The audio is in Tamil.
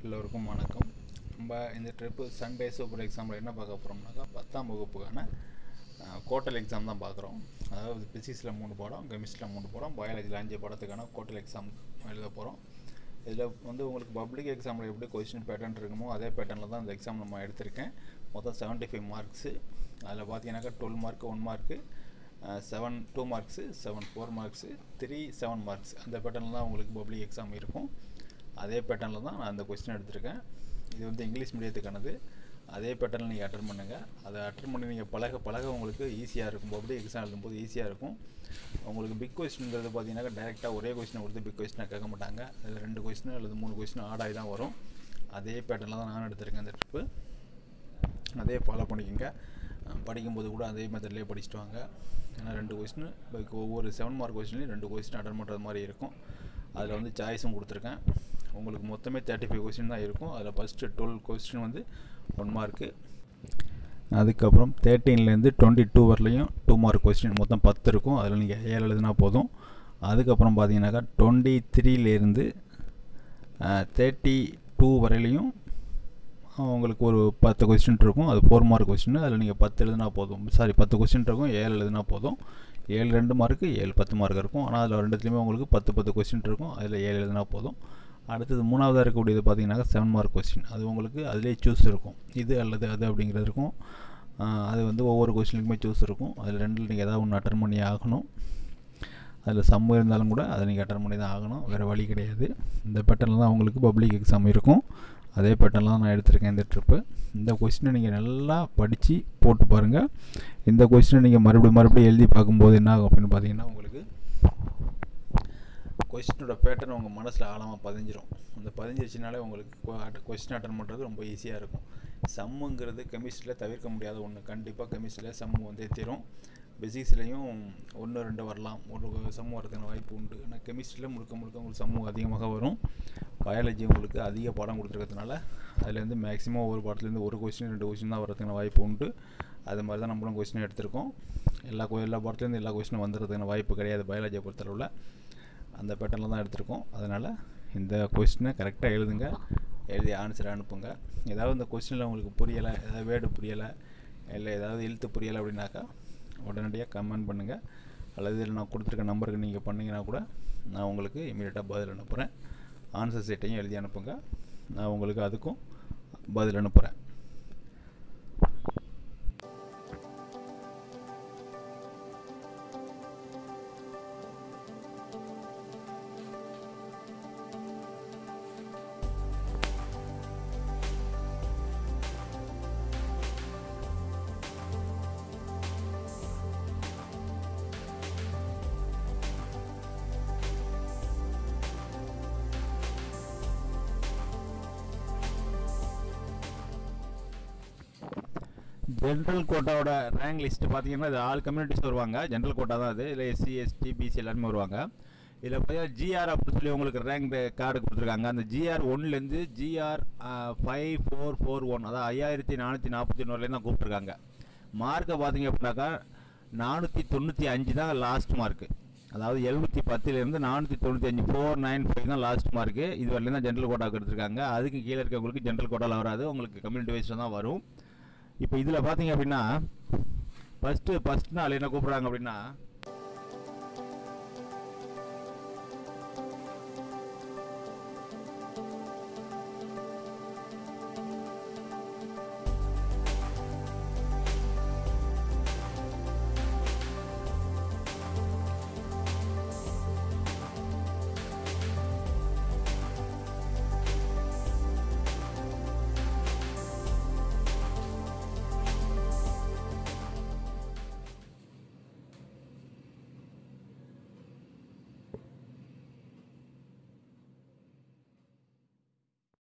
எல்லோருக்கும் வணக்கம் நம்ம இந்த ட்ரிப்பு சண்டே சூப்பர் எக்ஸாமில் என்ன பார்க்க போகிறோம்னாக்கா பத்தாம் வகுப்புக்கான கோட்டல் எக்ஸாம் தான் பார்க்குறோம் அதாவது பிசிக்ஸில் மூணு பாடம் கெமிஸ்ட்ரியில் மூணு பாடம் பயாலஜியில் அஞ்சு பாடத்துக்கான கோட்டல் எக்ஸாம் எழுத போகிறோம் இதில் வந்து உங்களுக்கு பப்ளிக் எக்ஸாமில் எப்படி கொஸ்டின் பேட்டர்ன் இருக்குமோ அதே பேட்டர்னில் தான் இந்த எக்ஸாம் நம்ம எடுத்திருக்கேன் மொத்தம் செவன்ட்டி ஃபைவ் மார்க்ஸு அதில் பார்த்தீங்கன்னாக்கா twelve mark one mark seven two marks seven four marks three seven marks அந்த பேட்டர்னில் தான் உங்களுக்கு பப்ளிக் எக்ஸாம் இருக்கும் அதே பேட்டர்னில் தான் நான் அந்த கொஸ்டின் எடுத்திருக்கேன் இது வந்து இங்கிலீஷ் மீடியத்துக்கானது அதே பேட்டர்னில் நீங்கள் அட்டன் பண்ணுங்கள் அதை அட்டன் பண்ணி நீங்கள் பழக பழக உங்களுக்கு ஈஸியாக இருக்கும் பப்ளிக் எக்ஸாம் எழுதும்போது ஈஸியாக இருக்கும் உங்களுக்கு பிக் கொஸ்டின்ங்கிறது பார்த்தீங்கன்னா டேரெக்டாக ஒரே கொஸ்டினை கொடுத்து பிக் கொஸ்டினை கேட்க மாட்டாங்க அதில் ரெண்டு கொஸ்டின் அல்லது மூணு கொஸ்டின் ஆடாகி தான் வரும் அதே பேட்டர்னில் தான் நான் எடுத்திருக்கேன் அந்த ட்ரிப்பு அதே ஃபாலோ பண்ணிக்கோங்க படிக்கும்போது கூட அதே மெத்தட்லேயே படிச்சுட்டு வாங்க ஏன்னா ரெண்டு கொஸ்டின் இப்போ ஒவ்வொரு செவன் மார்க் கொஸ்டின்லையும் ரெண்டு கொஸ்டின் அட்டன் பண்ணுறது மாதிரி இருக்கும் அதில் வந்து சாய்ஸும் கொடுத்துருக்கேன் உங்களுக்கு மொத்தமே தேர்ட்டி ஃபைவ் கொஸ்டின் தான் இருக்கும் அதில் ஃபஸ்ட்டு டுவெல் கொஸ்டின் வந்து ஒன் மார்க்கு அதுக்கப்புறம் தேர்ட்டீன்லேருந்து டுவெண்ட்டி டூ வரலையும் டூ மார்க் கொஸ்டின் மொத்தம் பத்து இருக்கும் அதில் நீங்கள் ஏழு எழுதுனா போதும் அதுக்கப்புறம் பார்த்தீங்கன்னாக்கா டுவெண்ட்டி த்ரீலேருந்து தேர்ட்டி டூ வரையிலையும் உங்களுக்கு ஒரு பத்து கொஸ்டின் இருக்கும் அது ஃபோர் மார்க் கொஸ்டின் அதில் நீங்கள் பத்து எழுதுனா போதும் சாரி பத்து கொஸ்டின் இருக்கும் ஏழு எழுதுனா போதும் ஏழு ரெண்டு மார்க்கு ஏழு பத்து மார்க் இருக்கும் ஆனால் அதில் ரெண்டுத்துலேயுமே உங்களுக்கு பத்து பத்து கொஸ்டின் இருக்கும் அதில் ஏழு எழுதுனா போதும் அடுத்தது மூணாவதாக இருக்கக்கூடியது பார்த்தீங்கன்னாக்கா செவன் மார்க் கொஸ்டின் அது உங்களுக்கு அதிலே சூஸ் இருக்கும் இது அல்லது அது அப்படிங்கிறது இருக்கும் அது வந்து ஒவ்வொரு கொஸ்டினுக்குமே சூஸ் இருக்கும் அதில் ரெண்டில் நீங்கள் ஏதாவது ஒன்று அட்டன் பண்ணி ஆகணும் அதில் சம் இருந்தாலும் கூட அதை நீங்கள் அட்டன் பண்ணி தான் ஆகணும் வேறு வழி கிடையாது இந்த பேட்டர்னில் தான் உங்களுக்கு பப்ளிக் எக்ஸாம் இருக்கும் அதே பேட்டர்னில் தான் நான் எடுத்திருக்கேன் இந்த ட்ரிப்பு இந்த கொஸ்டினை நீங்கள் நல்லா படித்து போட்டு பாருங்கள் இந்த கொஸ்டினை நீங்கள் மறுபடியும் மறுபடியும் எழுதி பார்க்கும்போது என்ன ஆகும் அப்படின்னு பார்த்தீங்கன்னா உங்களுக்கு கொஸ்டினோட பேட்டர்ன் உங்கள் மனசில் ஆழமாக பதிஞ்சிரும் அந்த பதிஞ்சிருச்சுனாலே உங்களுக்கு கொஸ்டின் அட்டன் பண்ணுறது ரொம்ப ஈஸியாக இருக்கும் சம்முங்கிறது கெமிஸ்ட்ரியில் தவிர்க்க முடியாத ஒன்று கண்டிப்பாக கெமிஸ்ட்ரியில் சம்மு வந்தே தீரும் பிசிக்ஸ்லேயும் ஒன்று ரெண்டு வரலாம் ஒரு சம்மு வரதுக்கான வாய்ப்பு உண்டு ஆனால் கெமிஸ்ட்ரியில் முழுக்க முழுக்க உங்களுக்கு சம்மு அதிகமாக வரும் பயாலஜி உங்களுக்கு அதிக பாடம் கொடுத்துருக்கிறதுனால அதுலேருந்து மேக்ஸிமம் ஒரு பாடத்துலேருந்து ஒரு கொஸ்டின் ரெண்டு கொஸ்டின் தான் வரதுக்கான வாய்ப்பு உண்டு அது மாதிரி தான் நம்மளும் கொஸ்டின் எடுத்திருக்கோம் எல்லா எல்லா பாடத்துலேருந்து எல்லா கொஸ்டினும் வந்துடுறதுக்கான வாய்ப்பு கிடையாது பயாலஜியை பொறுத்தளவில் அந்த பேட்டர்னில் தான் எடுத்திருக்கோம் அதனால் இந்த கொஸ்டினை கரெக்டாக எழுதுங்க எழுதி ஆன்சர் அனுப்புங்க ஏதாவது இந்த கொஸ்டினில் உங்களுக்கு புரியலை ஏதாவது வேர்டு புரியலை இல்லை ஏதாவது எழுத்து புரியலை அப்படின்னாக்கா உடனடியாக கமெண்ட் பண்ணுங்கள் அல்லது இதில் நான் கொடுத்துருக்க நம்பருக்கு நீங்கள் பண்ணிங்கன்னா கூட நான் உங்களுக்கு இமீடியட்டாக பதில் அனுப்புகிறேன் ஆன்சர் சீட்டையும் எழுதி அனுப்புங்க நான் உங்களுக்கு அதுக்கும் பதில் அனுப்புகிறேன் ஜென்ரல் கோட்டாவோட ரேங்க் லிஸ்ட் பார்த்தீங்கன்னா இது ஆல் கம்யூனிட்டிஸ் வருவாங்க ஜென்ரல் கோட்டா தான் அது இல்லை எஸ்சி எஸ்டி பிசி எல்லாருமே வருவாங்க இதில் பார்த்தீங்கன்னா ஜிஆர் அப்படின்னு சொல்லி உங்களுக்கு ரேங்க் கார்டு கொடுத்துருக்காங்க அந்த ஜிஆர் ஒன்லேருந்து GR five four four one அதாவது ஐயாயிரத்தி நானூற்றி நாற்பத்தி ஒன்றுலேருந்து தான் கூப்பிட்ருக்காங்க மார்க்கை பார்த்தீங்க அப்படின்னாக்கா நானூற்றி தொண்ணூற்றி அஞ்சு தான் லாஸ்ட் மார்க்கு அதாவது எழுநூற்றி பத்துலேருந்து நானூற்றி தொண்ணூற்றி அஞ்சு ஃபோர் நைன் ஃபைவ் தான் லாஸ்ட் மார்க்கு இது வரலையும் தான் ஜென்ரல் கோட்டாவுக்கு எடுத்திருக்காங்க அதுக்கு கீழே இருக்கவங்களுக்கு ஜென்ரல் கோட்டாவில் வராது உங்களுக்கு கம்யூனிட்டி வைஸில் தான் வரும் இப்போ இதில் பார்த்தீங்க அப்படின்னா ஃபஸ்ட்டு ஃபஸ்ட் நாள் என்ன கூப்பிட்றாங்க அப்படின்னா